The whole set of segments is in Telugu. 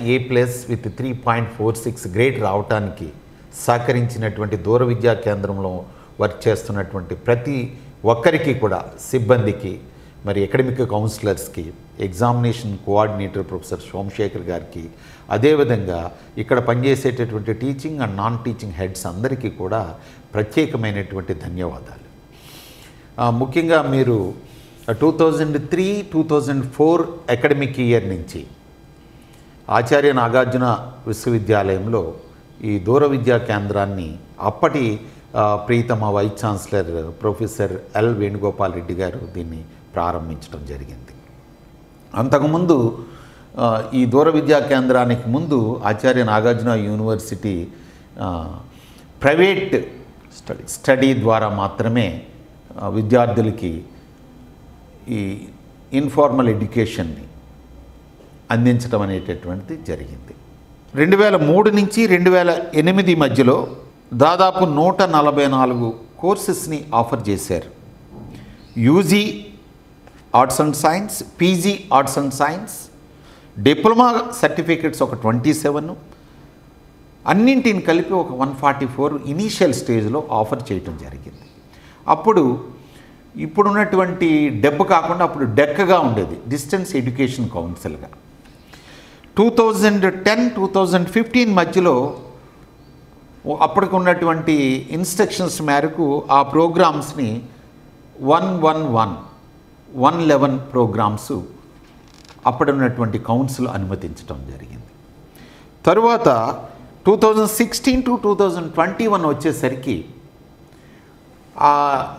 A plus with three point four six grade రావటానికి సహకరించినటువంటి దూర విద్యా కేంద్రంలో వర్క్ చేస్తున్నటువంటి ప్రతి ఒక్కరికి కూడా సిబ్బందికి మరి అకాడమిక్ కౌన్సిలర్స్కి ఎగ్జామినేషన్ కోఆర్డినేటర్ ప్రొఫెసర్ సోమశేఖర్ గారికి అదేవిధంగా ఇక్కడ పనిచేసేటటువంటి teaching and non teaching heads అందరికీ కూడా ప్రత్యేకమైనటువంటి ధన్యవాదాలు ఆ, ముఖ్యంగా మీరు two thousand three two thousand four academic year నుంచి ఆచార్య నాగార్జున విశ్వవిద్యాలయంలో ఈ దూర విద్యా కేంద్రాన్ని అప్పటి ఆ, ప్రీతమ vice chancellor professor L Venugopal Reddy garu దీన్ని ప్రారంభించడం జరిగింది అంతకుముందు ఆ, ఈ దూర విద్యా కేంద్రానికి ముందు ఆచార్య నాగార్జున యూనివర్సిటీ ఆ, ప్రైవేట్ స్టడీ స్టడీ ద్వారా మాత్రమే ఆ, విద్యార్థులకి ఈ ఇన్ఫార్మల్ ఎడ్యుకేషన్ని అందించడం అనేటటువంటిది జరిగింది రెండు వేల మూడు నుంచి రెండు వేల ఎనిమిది మధ్యలో దాదాపు నూట నలభై నాలుగు కోర్సెస్ని ఆఫర్ చేశారు UG arts and science PG arts and science diploma certificates ఒక ట్వంటీ సెవెన్ అన్నింటిని కలిపి ఒక వన్ ఫార్టీ ఫోర్ ఇనీషియల్ స్టేజ్లో ఆఫర్ చేయటం జరిగింది అప్పుడు ఇప్పుడున్నటువంటి డెబ్ కాకుండా అప్పుడు డెక్గా ఉండేది డిస్టెన్స్ ఎడ్యుకేషన్ కౌన్సిల్గా two thousand ten two thousand fifteen మధ్యలో అప్పటికి ఉన్నటువంటి ఇన్స్ట్రక్షన్స్ మేరకు ఆ ప్రోగ్రామ్స్ని one one one one eleven programs అప్పుడున్నటువంటి కౌన్సిల్ అనుమతించడం జరిగింది తరువాత two thousand sixteen to two thousand twenty one వచ్చేసరికి ఆ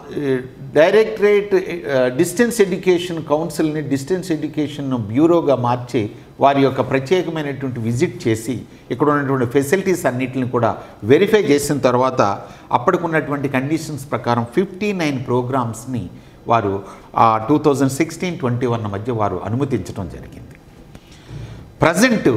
డైరెక్టరేట్ డిస్టెన్స్ ఎడ్యుకేషన్ కౌన్సిల్ని డిస్టెన్స్ ఎడ్యుకేషన్ బ్యూరోగా మార్చి వారి యొక్క ప్రత్యేకమైనటువంటి విజిట్ చేసి ఇక్కడ ఉన్నటువంటి ఫెసిలిటీస్ అన్నిటిని కూడా వెరిఫై చేసిన తర్వాత అప్పటికున్నటువంటి కండిషన్స్ ప్రకారం ఫిఫ్టీ నైన్ ప్రోగ్రామ్స్ని వారు two thousand sixteen twenty one మధ్య వారు అనుమతించడం జరిగింది ప్రజెంట్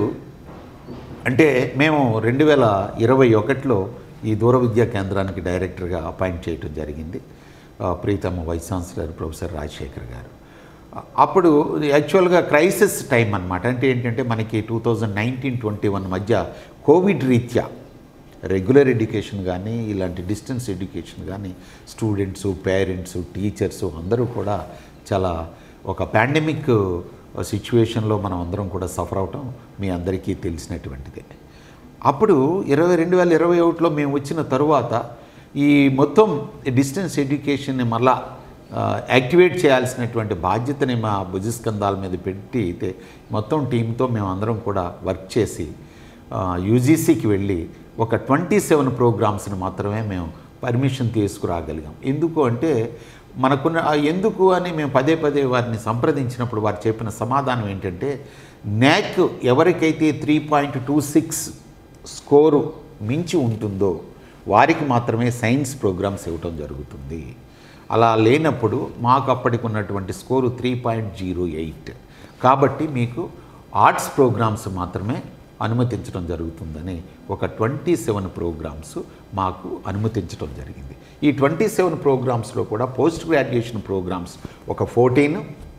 అంటే మేము రెండు వేల ఇరవై ఒకటిలో ఈ దూర విద్యా కేంద్రానికి డైరెక్టర్గా అపాయింట్ చేయడం జరిగింది ఆ, ప్రీతమ వైస్ ఛాన్సలర్ ప్రొఫెసర్ రాజశేఖర్ గారు ఆ, అప్పుడు యాక్చువల్గా క్రైసిస్ టైం అనమాట అంటే ఏంటంటే మనకి two thousand nineteen twenty one మధ్య కోవిడ్ రీత్యా రెగ్యులర్ ఎడ్యుకేషన్ కానీ ఇలాంటి డిస్టెన్స్ ఎడ్యుకేషన్ కానీ స్టూడెంట్స్ పేరెంట్స్ టీచర్స్ అందరూ కూడా చాలా ఒక పాండమిక్ సిచ్యువేషన్లో మనం అందరం కూడా సఫర్ అవటం మీ అందరికీ తెలిసినటువంటిదే అప్పుడు ఇరవై రెండు వేల ఇరవై ఒకటిలో మేము వచ్చిన తరువాత ఈ మొత్తం డిస్టెన్స్ ఎడ్యుకేషన్ని మళ్ళా ఆ, యాక్టివేట్ చేయాల్సినటువంటి బాధ్యతని మా భుజస్కంధాల మీద పెట్టి అయితే మొత్తం టీంతో మేము అందరం కూడా వర్క్ చేసి యూజీసీకి వెళ్ళి ఒక ట్వంటీ సెవెన్ ప్రోగ్రామ్స్ని మాత్రమే మేము పర్మిషన్ తీసుకురాగలిగాం ఎందుకు అంటే మనకున్న ఆ ఎందుకు అని మేము పదే పదే వారిని సంప్రదించినప్పుడు వారు చెప్పిన సమాధానం ఏంటంటే న్యాక్ ఎవరికైతే three point two six score మించి ఉంటుందో వారికి మాత్రమే సైన్స్ ప్రోగ్రామ్స్ ఇవ్వటం జరుగుతుంది అలా లేనప్పుడు మాకు అప్పటికి ఉన్నటువంటి score three point zero eight కాబట్టి మీకు ఆర్ట్స్ ప్రోగ్రామ్స్ మాత్రమే అనుమతించడం జరుగుతుందని ఒక ట్వంటీ సెవెన్ ప్రోగ్రామ్స్ మాకు అనుమతించడం జరిగింది ఈ ట్వంటీ సెవెన్ ప్రోగ్రామ్స్లో కూడా పోస్ట్ గ్రాడ్యుయేషన్ ప్రోగ్రామ్స్ ఒక ఫోర్టీన్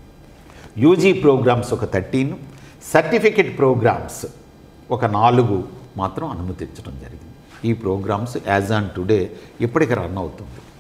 యూజీ ప్రోగ్రామ్స్ ఒక థర్టీన్ సర్టిఫికెట్ ప్రోగ్రామ్స్ ఒక నాలుగు మాత్రం అనుమతించడం జరిగింది ఈ ప్రోగ్రామ్స్ యాజ్ ఆన్ టుడే ఇప్పటికి రన్ అవుతుంది